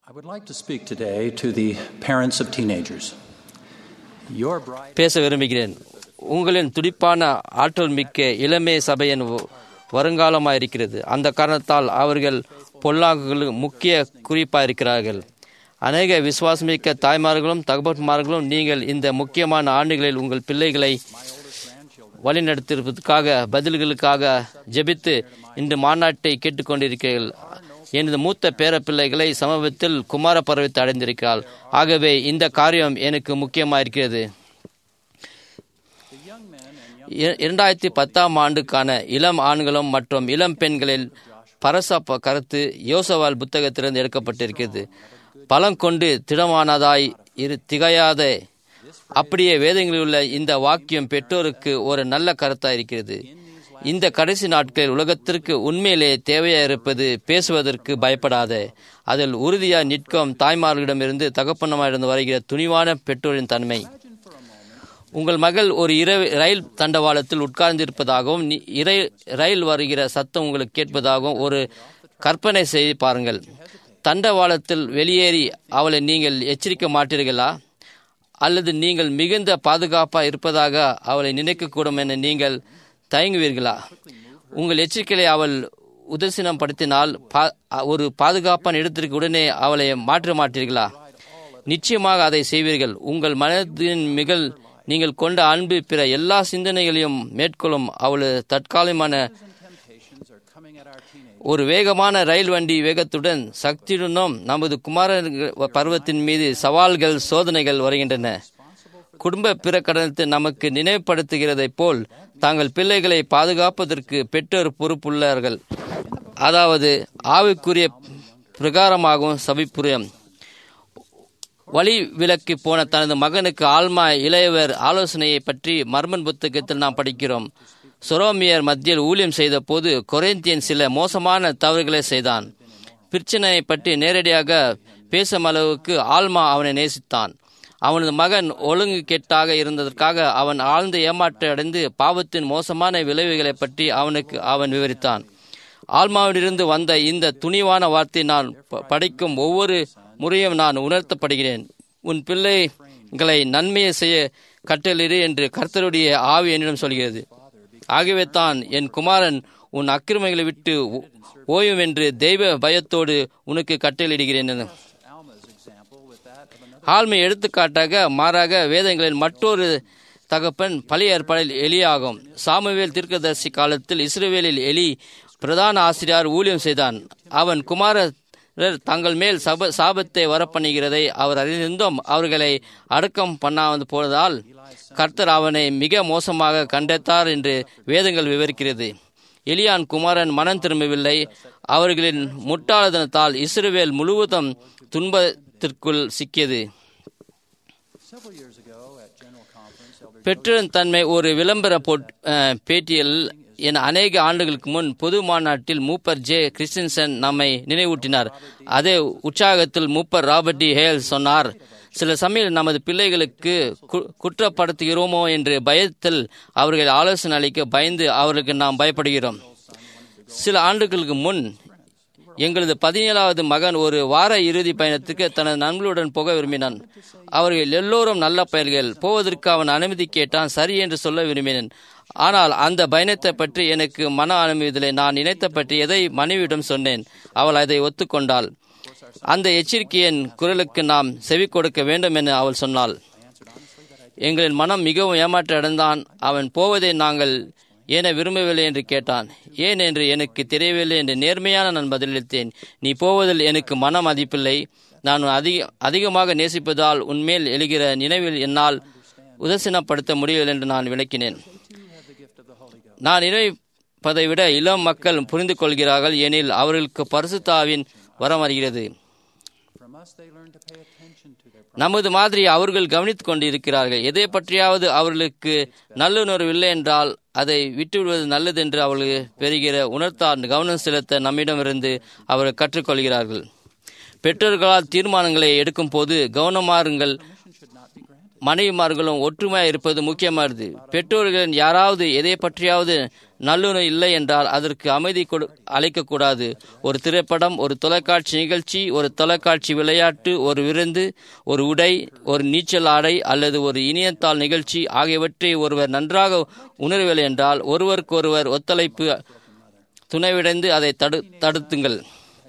I would like to speak today to the parents of teenagers. Your bright பேச விரும்புகிறேன் உங்களின் துடிப்பான ஆற்றல் மிக்க இளமை சபையின் வ- வருங்காலமாக இருக்கிறது அந்த காரணத்தால் அவர்கள் பொல்லாங்குகளுக்கு முக்கிய குறிப்பாக இருக்கிறார்கள் அநேக விசுவாசமிக்க தாய்மார்களும் தகப்பன்மார்களும் நீங்கள் இந்த முக்கியமான ஆண்டுகளில் உங்கள் பிள்ளைகளை வழிநடத்திருப்பதற்காக பதில்களுக்காக ஜெபித்து இன்று மாநாட்டை கேட்டுக்கொண்டிருக்கிறீர்கள் எனது மூத்த பேர பிள்ளைகளை சமீபத்தில் குமார பருவத்தை அடைந்திருக்கிறாள் ஆகவே இந்த காரியம் எனக்கு முக்கியமாக இருக்கிறது இர- இரண்டாயிரத்தி பத்தாம் ஆண்டுக்கான இளம் ஆண்களும் மற்றும் இளம் பெண்களில் பரச ப- கருத்து யோசவால் புத்தகத்திலிருந்து எடுக்கப்பட்டிருக்கிறது பலம் கொண்டு திடமானதாய் இரு திகையாத அப்படியே வேதங்களில் உள்ள இந்த வாக்கியம் பெற்றோருக்கு ஒரு நல்ல கருத்தாக இருக்கிறது இந்த கடைசி நாட்களில் உலகத்திற்கு உண்மையிலே தேவையா இருப்பது பேசுவதற்கு பயப்படாத அதில் உறுதியா நிற்கும் தாய்மார்களிடமிருந்து தகப்பனமாயிருந்து வருகிற துணிவான பெற்றோரின் தன்மை உங்கள் மகள் ஒரு இரவு ரயில் தண்டவாளத்தில் உட்கார்ந்திருப்பதாகவும் நி- இரை ரயில் வருகிற சத்தம் உங்களுக்கு கேட்பதாகவும் ஒரு கற்பனை செய்து பாருங்கள் தண்டவாளத்தில் வெளியேறி அவளை நீங்கள் எச்சரிக்க மாட்டீர்களா அல்லது நீங்கள் மிகுந்த பாதுகாப்பாக இருப்பதாக அவளை நினைக்கக்கூடும் என நீங்கள் தயங்குவீர்களா உங்கள் எச்சரிக்கையை அவள் உதர்சனம் படுத்தினால் பா- ஒரு பாதுகாப்பான இடத்திற்கு உடனே அவளை மாற்ற மாட்டீர்களா நிச்சயமாக அதை செய்வீர்கள் உங்கள் மனதின் மிகல் நீங்கள் கொண்ட அன்பு பிற எல்லா சிந்தனைகளையும் மேற்கொள்ளும் அவளது தற்காலிகமான ஒரு வேகமான ரயில் வண்டி வேகத்துடன் சக்தியுடனும் நமது குமார பருவத்தின் மீது சவால்கள் சோதனைகள் வருகின்றன குடும்ப பிரகடனத்தை நமக்கு நினைவுபடுத்துகிறதைப் போல் தாங்கள் பிள்ளைகளை பாதுகாப்பதற்கு பெற்றோர் பொறுப்புள்ளார்கள் அதாவது ஆவிக்குரிய பிரகாரமாகவும் சபிப்புரியம் வழி விலக்கி போன தனது மகனுக்கு ஆல்மா இளையவர் ஆலோசனையை பற்றி மர்மன் புத்தகத்தில் நாம் படிக்கிறோம் சொரோமியர் மத்தியில் ஊழியம் செய்த போது கொரிந்தியன் சில மோசமான தவறுகளை செய்தான் பிரச்சனையை பற்றி நேரடியாக பேசும் அளவுக்கு ஆல்மா அவனை நேசித்தான் அவனது மகன் ஒழுங்கு கெட்டாக இருந்ததற்காக அவன் ஆழ்ந்த ஏமாற்றம் அடைந்து பாவத்தின் மோசமான விளைவுகளை பற்றி அவனுக்கு அவன் விவரித்தான் ஆல்மாவிலிருந்து வந்த இந்த துணிவான வார்த்தை நான் ப- படிக்கும் ஒவ்வொரு முறையும் நான் உணர்த்தப்படுகிறேன் உன் பிள்ளைகளை நன்மையை செய்ய கட்டளிடு என்று கர்த்தருடைய ஆவி என்னிடம் சொல்கிறது ஆகவே தான் என் குமாரன் உன் அக்கிரமைகளை விட்டு ஓ- ஓயும் என்று தெய்வ பயத்தோடு உனக்கு கட்டளையிடுகிறேன் என ஆழ்மை எடுத்துக்காட்டாக மாறாக வேதங்களின் மற்றொரு தகப்பன் பழைய ஏற்பாடில் எலியாகும் சாமுவேல் தீர்க்கதரிசி காலத்தில் இஸ்ரவேலில் எலி பிரதான ஆசிரியர் ஊழியம் செய்தான் அவன் குமாரர் தங்கள் மேல் சப சாபத்தை வரப்பண்ணுகிறதை அவர் அறிந்திருந்தும் அவர்களை அடக்கம் பண்ணாமல் போனதால் கர்த்தர் அவனை மிக மோசமாக கண்டத்தார் என்று வேதங்கள் விவரிக்கிறது எலியான் குமாரன் மனம் திரும்பவில்லை அவர்களின் முட்டாளதனத்தால் இஸ்ரவேல் முழுவதும் துன்பத்திற்குள் சிக்கியது several years ago at General Conference, Elder பெற்றோரின் தன்மை ஒரு விளம்பர போட்- அஹ், பேட்டியில் என அநேக ஆண்டுகளுக்கு முன் பொது மாநாட்டில் மூப்பர் ஜே கிறிஸ்டின்சன் நம்மை நினைவூட்டினார் அதே உற்சாகத்தில் மூப்பர் ராபர்ட் டி ஹேல் சொன்னார் சில சமயம் நமது பிள்ளைகளுக்கு கு- குற்றப்படுத்துகிறோமோ என்று பயத்தில் அவர்கள் ஆலோசனை அளிக்க பயந்து அவர்களுக்கு நாம் பயப்படுகிறோம் சில ஆண்டுகளுக்கு முன் எங்களது பதினேழாவது மகன் ஒரு வார இறுதி பயணத்துக்கு தனது நண்பர்களுடன் போக விரும்பினான் அவர்கள் எல்லோரும் நல்ல பெயர்கள் போவதற்கு அவன் அனுமதி கேட்டான் சரி என்று சொல்ல விரும்பினேன் ஆனால் அந்த பயணத்தை பற்றி எனக்கு மன அனுமதியில்லை நான் நினைத்த பற்றி எதை மனைவியிடம் சொன்னேன் அவள் அதை ஒத்துக்கொண்டாள் அந்த எச்சரிக்கையின் குரலுக்கு நாம் செவி கொடுக்க வேண்டும் என அவள் சொன்னாள் எங்களின் மனம் மிகவும் ஏமாற்ற அடைந்தான் அவன் போவதை நாங்கள் ஏன விரும்பவில்லை என்று கேட்டான் ஏன் என்று எனக்கு தெரியவில்லை என்று நேர்மையான நான் பதிலளித்தேன் நீ போவதில் எனக்கு மன மதிப்பில்லை நான் உன்னை அதிக அதிகமாக நேசிப்பதால் உன்மேல் எழுகிற நினைவில் என்னால் உதர்சனப்படுத்த முடியவில்லை என்று நான் விளக்கினேன் நான் நினைப்பதை விட இளம் மக்கள் புரிந்து கொள்கிறார்கள் எனில் அவர்களுக்கு பரிசுத்தாவின் வரம் வருகிறது From us, they learn to pay attention to their நமது மாதிரி அவர்கள் கவனித்துக் கொண்டிருக்கிறார்கள் எதை பற்றியாவது அவர்களுக்கு நல்லுணர்வு இல்லை என்றால் அதை விட்டுவிடுவது நல்லது என்று அவர்கள் பெறுகிற உணர்த்தார் கவனம் செலுத்த நம்மிடமிருந்து அவர்கள் கற்றுக்கொள்கிறார்கள் பெற்றோர்களால் தீர்மானங்களை எடுக்கும் போது கவனமாருங்கள் மனைவிமார்களும் ஒற்றுமையாக இருப்பது முக்கியமானது பெற்றோர்கள் யாராவது எதை பற்றியாவது நல்லுணர்வு இல்லை என்றால் அதற்கு அமைதி கொடு அளிக்கக்கூடாது ஒரு திரைப்படம் ஒரு தொலைக்காட்சி நிகழ்ச்சி ஒரு தொலைக்காட்சி விளையாட்டு ஒரு விருந்து ஒரு உடை ஒரு நீச்சல் ஆடை அல்லது ஒரு இணையத்தாள் நிகழ்ச்சி ஆகியவற்றை ஒருவர் நன்றாக உணரவில்லை என்றால் ஒருவருக்கொருவர் ஒத்துழைப்பு துணைவிடைந்து அதை தடு தடுத்துங்கள்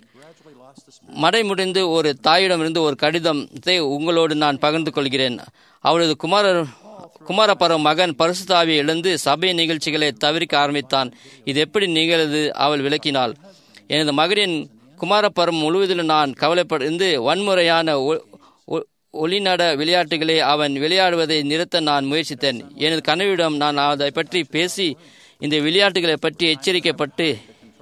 மடைமுடிந்து ஒரு தாயிடமிருந்து ஒரு கடிதத்தை உங்களோடு நான் பகிர்ந்து கொள்கிறேன் அவளது குமாரர் குமாரப்பரம் மகன் பரிசுத்தாவியை இழந்து சபை நிகழ்ச்சிகளை தவிர்க்க ஆரம்பித்தான் இது எப்படி நிகழ்து அவள் விளக்கினாள் எனது மகனின் குமாரப்பரம் முழுவதிலும் நான் கவலைப்படிந்து வன்முறையான ஒ- ஒ- ஒளிநட விளையாட்டுகளை அவன் விளையாடுவதை நிறுத்த நான் முயற்சித்தேன் எனது கனவிடம் நான் அதை பற்றி பேசி இந்த விளையாட்டுகளை பற்றி எச்சரிக்கப்பட்டு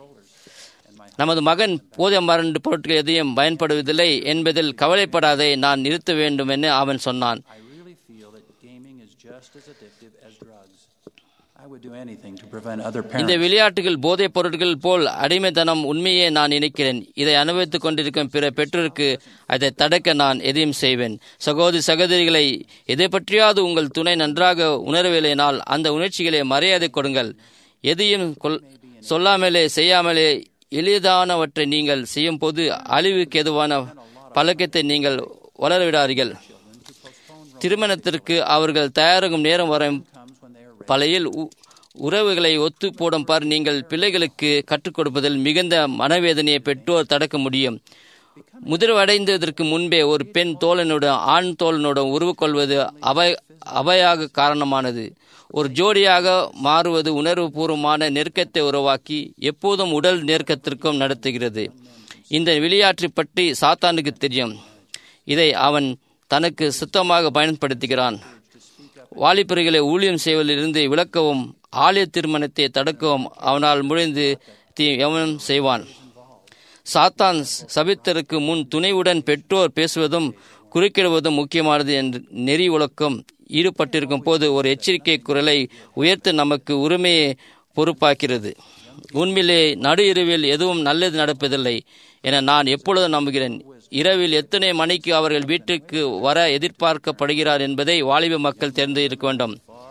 நமது மகன் போதை மருந்து பொருட்கள் எதையும் பயன்படுவதில்லை என்பதில் கவலைப்படாதே நான் நிறுத்த வேண்டும் என அவன் சொன்னான் I really feel that gaming is just as addictive as drugs. I would do anything to prevent other இந்த parents. விளையாட்டுகள் போதைப் பொருட்கள் போல் அடிமைத்தனம் உண்மையே நான் நினைக்கிறேன் இதை அனுபவித்துக் கொண்டிருக்கும் பிற பெற்றோருக்கு அதை தடுக்க நான் எதையும் செய்வேன் சகோதரி சகோதரிகளை எதை பற்றியாவது உங்கள் துணை நன்றாக உணரவில்லைனால் அந்த உணர்ச்சிகளை மரியாதை கொடுங்கள் எதையும் கொல்- சொல்லாமலே செய்யாமலே எளிதானவற்றை நீங்கள் செய்யும் போது அழிவுக்கு எதுவான பழக்கத்தை நீங்கள் வளரவிடாதீர்கள் திருமணத்திற்கு அவர்கள் தயாராகும் நேரம் வரும் பலையில் உ- உறவுகளை ஒத்து போடும் பார் நீங்கள் பிள்ளைகளுக்கு கற்றுக் கொடுப்பதில் மிகுந்த மனவேதனையை பெற்றோர் தடுக்க முடியும் முதிர்வடைந்ததற்கு முன்பே ஒரு பெண் தோழனுடன் ஆண் தோழனுடன் உருவுக்கொள்வது அபய அபயாக காரணமானது ஒரு ஜோடியாக மாறுவது உணர்வுபூர்வமான நெருக்கத்தை உருவாக்கி எப்போதும் உடல் நெருக்கத்திற்கும் நடத்துகிறது இந்த விளையாட்டு பற்றி சாத்தானுக்கு தெரியும் இதை அவன் தனக்கு சுத்தமாக பயன்படுத்துகிறான் வாலிபர்களை ஊழியம் செய்வதிலிருந்து விளக்கவும் ஆலய திருமணத்தை தடுக்கவும் அவனால் முடிந்து தீ எவனும் செய்வான் சாத்தான் சபித்தருக்கு முன் துணைவுடன் பெற்றோர் பேசுவதும் குறுக்கிடுவதும் முக்கியமானது என்று நெறி உலக்கம் ஈடுபட்டிருக்கும் போது ஒரு எச்சரிக்கை குரலை உயர்த்த நமக்கு உரிமையை பொறுப்பாக்கிறது உண்மையிலே நடு இரவில் எதுவும் நல்லது நடப்பதில்லை என நான் எப்பொழுதும் நம்புகிறேன் இரவில் எத்தனை மணிக்கு அவர்கள் வீட்டுக்கு வர எதிர்பார்க்கப்படுகிறார் என்பதை வாலிப மக்கள் தெரிந்து இருக்க வேண்டும்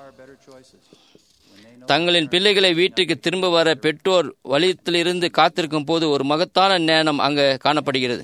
தங்களின் பிள்ளைகளை வீட்டுக்கு திரும்ப வர பெற்றோர் வழியத்திலிருந்து காத்திருக்கும் போது ஒரு மகத்தான நேரம் அங்கு காணப்படுகிறது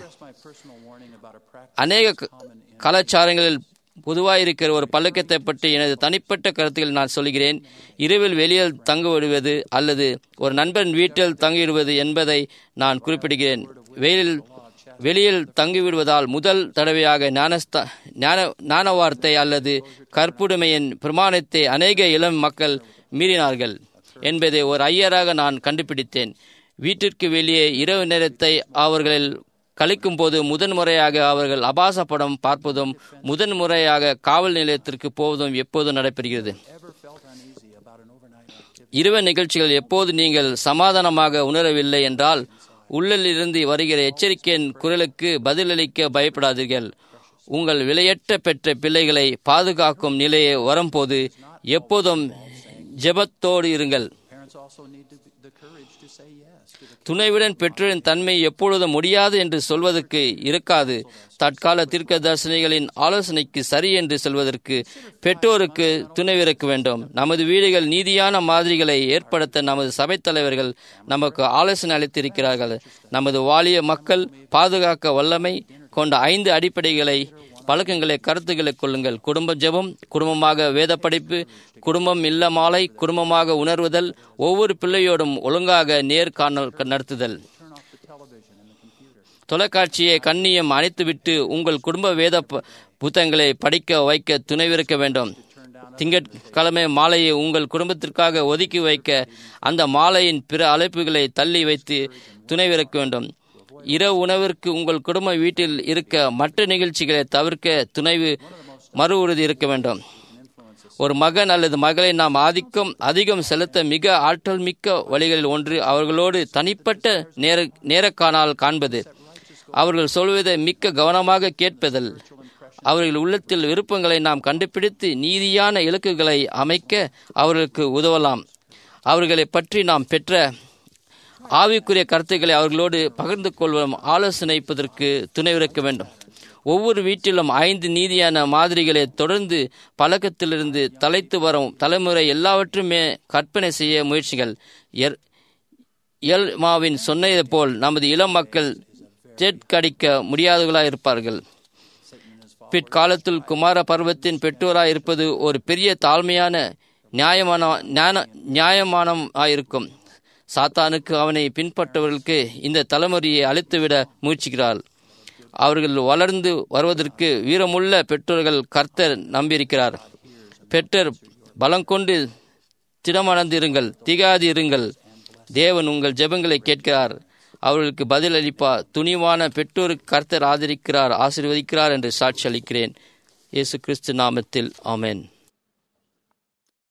அநேக க- கலாச்சாரங்களில் பொதுவாயிருக்கிற ஒரு பழக்கத்தை பற்றி எனது தனிப்பட்ட கருத்துக்கள் நான் சொல்கிறேன் இரவில் வெளியில் தங்க விடுவது அல்லது ஒரு நண்பன் வீட்டில் தங்கிவிடுவது என்பதை நான் குறிப்பிடுகிறேன் வெயிலில் வெளியில் தங்கிவிடுவதால் முதல் தடவையாக ஞானஸ்த ஞான ஞான வார்த்தை அல்லது கற்புடைமையின் பிரமாணத்தை அநேக இளம் மக்கள் மீறினார்கள் என்பதை ஒரு ஐயராக நான் கண்டுபிடித்தேன் வீட்டிற்கு வெளியே இரவு நேரத்தை அவர்களில் கழிக்கும் போது முதன்முறையாக அவர்கள் அபாச படம் பார்ப்பதும் முதன்முறையாக காவல் நிலையத்திற்கு போவதும் எப்போதும் நடைபெறுகிறது இரவு நிகழ்ச்சிகள் எப்போது நீங்கள் சமாதானமாக உணரவில்லை என்றால் உள்ளிலிருந்து வருகிற எச்சரிக்கையின் குரலுக்கு பதிலளிக்க பயப்படாதீர்கள் உங்கள் விலையற்ற பெற்ற பிள்ளைகளை பாதுகாக்கும் நிலையை வரும்போது எப்போதும் ஜெபத்தோடு இருங்கள் Parents also need to be the courage to say yes to the துணைவுடன் பெற்றோரின் தன்மை எப்பொழுதும் முடியாது என்று சொல்வதற்கு இருக்காது தற்கால தீர்க்க தரிசனிகளின் ஆலோசனைக்கு சரி என்று சொல்வதற்கு பெற்றோருக்கு துணைவிருக்க வேண்டும் நமது வீடுகள் நீதியான மாதிரிகளை ஏற்படுத்த நமது சபைத் தலைவர்கள் நமக்கு ஆலோசனை அளித்திருக்கிறார்கள் நமது வாலிய மக்கள் பாதுகாக்க வல்லமை கொண்ட ஐந்து அடிப்படைகளை பழக்கங்களை கருத்துக்களை கொள்ளுங்கள் குடும்ப ஜெபம் குடும்பமாக வேத படிப்பு குடும்பம் இல்ல மாலை குடும்பமாக உணர்வுதல் ஒவ்வொரு பிள்ளையோடும் ஒழுங்காக நேர்காணல் நடத்துதல் தொலைக்காட்சியை கண்ணியம் அணைத்துவிட்டு உங்கள் குடும்ப வேத ப- புத்தகங்களை படிக்க வைக்க துணைவிருக்க வேண்டும் திங்கட்கிழமை மாலையை உங்கள் குடும்பத்திற்காக ஒதுக்கி வைக்க அந்த மாலையின் பிற அழைப்புகளை தள்ளி வைத்து துணைவிருக்க வேண்டும் இரவு உணவிற்கு உங்கள் குடும்ப வீட்டில் இருக்க மற்ற நிகழ்ச்சிகளை தவிர்க்க துணைவு மறு உறுதி இருக்க வேண்டும் ஒரு மகன் அல்லது மகளை நாம் ஆதிக்கம் அதிகம் செலுத்த மிக ஆற்றல் மிக்க வழிகளில் ஒன்று அவர்களோடு தனிப்பட்ட நேர நேரக்காணால் காண்பது அவர்கள் சொல்வதை மிக்க கவனமாக கேட்பதல் அவர்கள் உள்ளத்தில் விருப்பங்களை நாம் கண்டுபிடித்து நீதியான இலக்குகளை அமைக்க அவர்களுக்கு உதவலாம் அவர்களை பற்றி நாம் பெற்ற ஆவிக்குரிய கருத்துக்களை அவர்களோடு பகிர்ந்து கொள்வோம் ஆலோசனைப்பதற்கு துணைவிருக்க வேண்டும் ஒவ்வொரு வீட்டிலும் ஐந்து நீதியான மாதிரிகளை தொடர்ந்து பழக்கத்திலிருந்து தலைத்து வரும் தலைமுறை எல்லாவற்றுமே கற்பனை செய்ய முயற்சிகள் எர் இயல்மாவின் சொன்னது போல் நமது இளம் மக்கள் தேட்கடிக்க முடியாதவர்களாக இருப்பார்கள் பிற்காலத்தில் குமார பருவத்தின் பெற்றோராய் இருப்பது ஒரு பெரிய தாழ்மையான நியாயமான ஞான நியாயமானமாயிருக்கும் சாத்தானுக்கு அவனை பின்பற்றவர்களுக்கு இந்த தலைமுறையை அழித்துவிட முயற்சிக்கிறார் அவர்கள் வளர்ந்து வருவதற்கு வீரமுள்ள பெற்றோர்கள் கர்த்தர் நம்பியிருக்கிறார் பெற்றோர் பலங்கொண்டு திடமணந்திருங்கள் திகாதி இருங்கள் தேவன் உங்கள் ஜெபங்களை கேட்கிறார் அவர்களுக்கு பதில் அளிப்பார் துணிவான பெற்றோருக்கு கர்த்தர் ஆதரிக்கிறார் ஆசீர்வதிக்கிறார் என்று சாட்சி அளிக்கிறேன் இயேசு கிறிஸ்து நாமத்தில் ஆமென்